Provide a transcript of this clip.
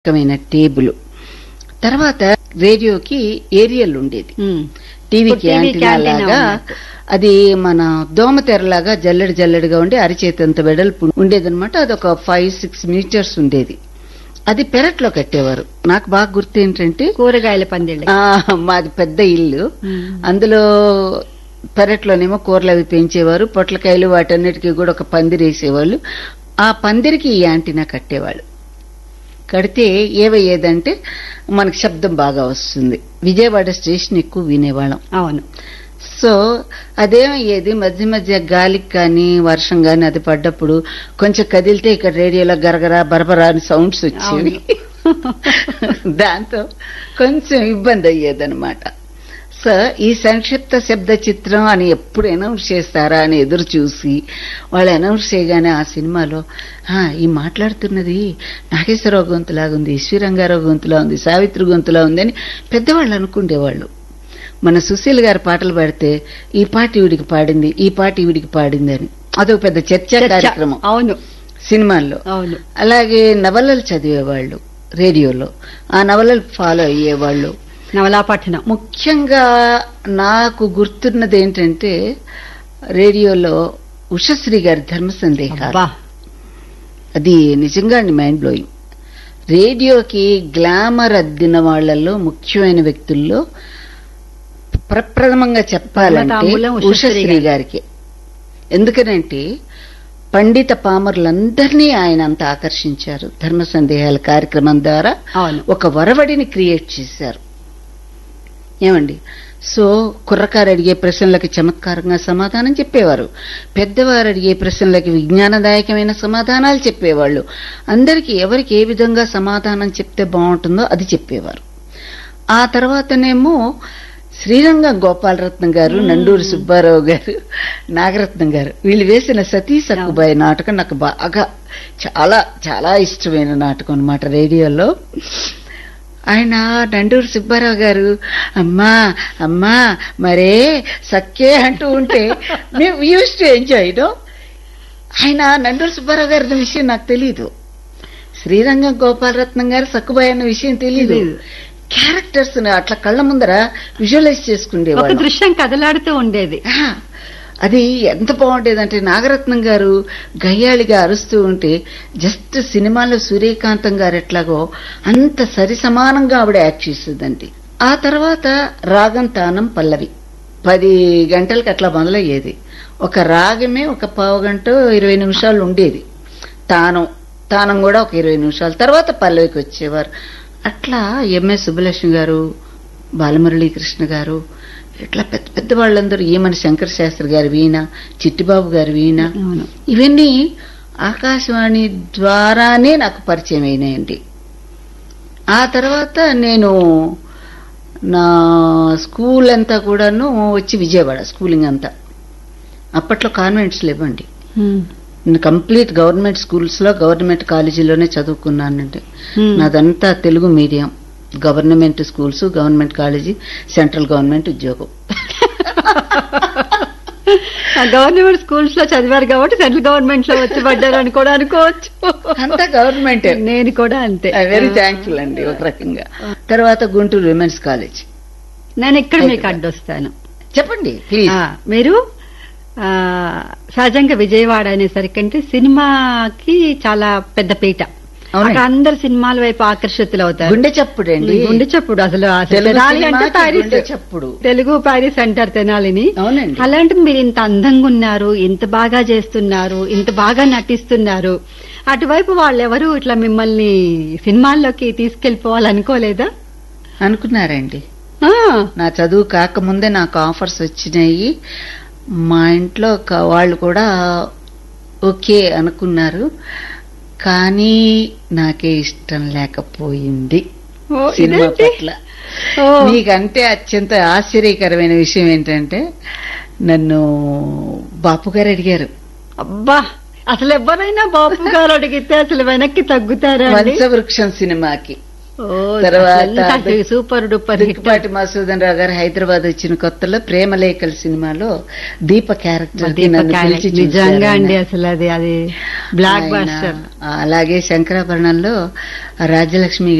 రకమైన టేబుల్ తర్వాత రేడియోకి ఏరియల్ ఉండేది ఉమ్. టీవీకి ఇప్పుడు టీవీకి యాంటీనా యాంటీనా లాగా ఉన్నట్టు. అది మన దోమతెరలాగా జల్లెడ జల్లెడగా ఉండి అరిచేతంత వెడల్పు ఉండేదన్నమాట అది ఒక ఫైవ్ సిక్స్ మీటర్స్ ఉండేది అది పెరట్లో కట్టేవారు నాకు బాగా గుర్తు ఏంటంటే కూరగాయల పందిళ్ళ ఆ, మాది పెద్ద ఇల్లు ఉమ్. అందులో పెరట్లోనేమో కూరలు అవి పెంచేవారు పొట్లకాయలు వాటన్నిటికీ కూడా ఒక పందిరి వేసేవాళ్ళు ఆ పందిరికి ఈ యాంటీనా కట్టేవాళ్ళు కడితే ఏవయ్యేదంటే మనకి శబ్దం బాగా వస్తుంది విజయవాడ స్టేషన్ ఎక్కువ వినేవాళ్ళం అవును సో అదేమయ్యేది మధ్య మధ్య గాలికి కానీ వర్షం కానీ అది పడ్డప్పుడు కొంచెం కదిలితే ఇక్కడ రేడియోలో గరగర బరబరా అని సౌండ్స్ వచ్చేవి దాంతో కొంచెం ఇబ్బంది అయ్యేదన్నమాట సో ఈ సంక్షిప్త శబ్ద చిత్రం అని ఎప్పుడు అనౌన్స్ చేస్తారా అని ఎదురు చూసి వాళ్ళు అనౌన్స్ చేయగానే ఆ సినిమాలో "ఆ, ఈ మాట్లాడుతున్నది నాగేశ్వరరావు గొంతులాగా ఉంది ఈశ్వరంగారావు గొంతులా ఉంది సావిత్రి గొంతులా ఉంది అని పెద్దవాళ్ళు అనుకుండేవాళ్ళు మన సుశీల్ గారి పాటలు పాడితే ఈ పాట ఈవిడికి పాడింది ఈ పాట ఈవిడికి పాడింది అని అదొక పెద్ద చర్చా చర్చ. కార్యక్రమం అవును సినిమాల్లో అవును అలాగే నవలలు చదివేవాళ్ళు రేడియోలో ఆ నవలలు ఫాలో అయ్యేవాళ్ళు నవలాపట్టణం ముఖ్యంగా నాకు గుర్తున్నది ఏంటంటే రేడియోలో ఉషశ్రీ గారి ధర్మ సందేహాలు అబ్బా అది నిజంగా మైండ్ బ్లోయింగ్ రేడియోకి గ్లామర్ అద్దిన వాళ్ళల్లో ముఖ్యమైన వ్యక్తుల్లో ప్రప్రథమంగా చెప్పాలంటే ప్రథమతాంబూలం ఉషశ్రీ ఉషశ్రీ గారికి ఎందుకనంటే పండిత పామరులందరినీ ఆయన అంత ఆకర్షించారు ధర్మ సందేహాల కార్యక్రమం ద్వారా అవును ఒక వరవడిని క్రియేట్ చేశారు ఏమండి సో కుర్రకారు అడిగే ప్రశ్నలకి చమత్కారంగా సమాధానం చెప్పేవారు పెద్దవారు అడిగే ప్రశ్నలకి విజ్ఞానదాయకమైన సమాధానాలు చెప్పేవాళ్ళు అందరికీ ఎవరికి ఏ విధంగా సమాధానం చెప్తే బాగుంటుందో అది చెప్పేవారు ఆ తర్వాతనేమో శ్రీరంగం గోపాలరత్నం గారు నండూరి సుబ్బారావు గారు నాగరత్నం గారు వీళ్ళు వేసిన సతీ సక్కుబాయి నాటకం నాకు బాగా చాలా చాలా ఇష్టమైన నాటకం అన్నమాట రేడియోలో ఆయన నండూరు సుబ్బారావు గారు అమ్మా అమ్మా మరే సక్కే అంటూ ఉంటే మేము యూస్ టు ఎంజాయ్ ఆయన నండూరు సుబ్బారావు గారి విషయం నాకు తెలియదు శ్రీరంగం గోపాలరత్నం గారు సక్కుబాయి అన్న విషయం తెలియదు తెలీదు. క్యారెక్టర్స్ అట్లా కళ్ళ ముందర విజువలైజ్ ఒక చేసుకునేవాళ్ళు దృశ్యం కదలాడుతూ ఉండేది ఆ, అది ఎంత బాగుండేదంటే నాగరత్నం గారు గయ్యాళిగా అరుస్తూ ఉంటే జస్ట్ సినిమాలో సూర్యకాంతం గారు ఎట్లాగో అంత సరి సమానంగా ఆవిడ యాక్ట్ చేసేదండి ఆ తర్వాత రాగం తానం పల్లవి పది గంటలకు అట్లా మొదలయ్యేది ఒక రాగమే ఒక పావు గంట ఇరవై నిమిషాలు ఉండేది తానం తానం కూడా ఒక ఇరవై నిమిషాలు తర్వాత పల్లవికి వచ్చేవారు అట్లా ఎంఎస్ సుబ్బలక్ష్మి గారు బాలమురళీకృష్ణ గారు ఇట్లా పెద్ద పెద్ద వాళ్ళందరూ ఏమని శంకర శాస్త్రి గారి వీణ చిట్టిబాబు గారి వీణ అవును ఇవన్నీ ఆకాశవాణి ద్వారానే నాకు పరిచయం అయినాయండి ఆ తర్వాత నేను నా స్కూల్ అంతా కూడాను వచ్చి విజయవాడ స్కూలింగ్ అంతా అప్పట్లో కాన్వెంట్స్ లేవండి ఉమ్. నేను కంప్లీట్ గవర్నమెంట్ స్కూల్స్ లో గవర్నమెంట్ కాలేజీలోనే చదువుకున్నానండి ఉమ్. నాదంతా Telugu medium government schools government college central government ఉద్యోగం ఆ గవర్నమెంట్ స్కూల్స్ లో చదివారు కాబట్టి సెంట్రల్ గవర్నమెంట్ లో వచ్చి పడ్డారు అని కూడా అనుకోవచ్చు అంతా గవర్నమెంట్ నేను కూడా అంతే వెరీ థ్యాంక్ఫుల్ అండి ఒక రకంగా తర్వాత గుంటూరు విమెన్స్ కాలేజ్ నేను ఇక్కడ మీకు అడ్డొస్తాను చెప్పండి ప్లీజ్ ఆ, మీరు ఆ, సహజంగా విజయవాడ అనేసరికంటే సినిమాకి చాలా పెద్ద పీట అవునండి. అక్కడ అందరు సినిమాల వైపు ఆకర్షితులు అవుతారు గుండె చప్పుడండి గుండె చప్పుడు అసలు అసలు తెలుగు తెనాలి అంటే సినిమాకి ప్యారిస్ గుండె చప్పుడు తెలుగు ప్యారిస్ అంటారు తెనాలిని అవునండి అలాంటిది మీరు ఇంత అందంగా ఉన్నారు ఇంత బాగా చేస్తున్నారు ఇంత బాగా నటిస్తున్నారు అటువైపు వాళ్ళెవరు ఇట్లా మిమ్మల్ని సినిమాల్లోకి తీసుకెళ్లిపోవాలనుకోలేదా అనుకున్నారండి ఆ, నా చదువు కాకముందే నాకు ఆఫర్స్ వచ్చినాయి మా ఇంట్లో క- వాళ్ళు కూడా ఓకే అనుకున్నారు కానీ నాకే ఇష్టం లేకపోయింది ఓ, సినిమా ఇదేంటి? పట్ల ఓ, మీకంటే అత్యంత ఆశ్చర్యకరమైన విషయం ఏంటంటే నన్ను బాపు గారు అడిగారు అబ్బా అసలు ఎవరైనా బాపు గారు అడిగితే అసలు వెనక్కి తగ్గుతారా అండి వంశవృక్షం సినిమాకి ఓ, తర్వాత అసలు ఎంత super duper hit Dikkupati Masudan Rao గారు హైదరాబాద్ వచ్చిన కొత్తలో ప్రేమలేఖలు సినిమాలో దీప క్యారెక్టర్ కి నన్ను పిలిచి నిజంగా చూశారు అండి ఆయన. అసలు అది అది బ్లాక్ ఆయన, బాస్టర్ అలాగే శంకరాభరణంలో రాజ్యలక్ష్మి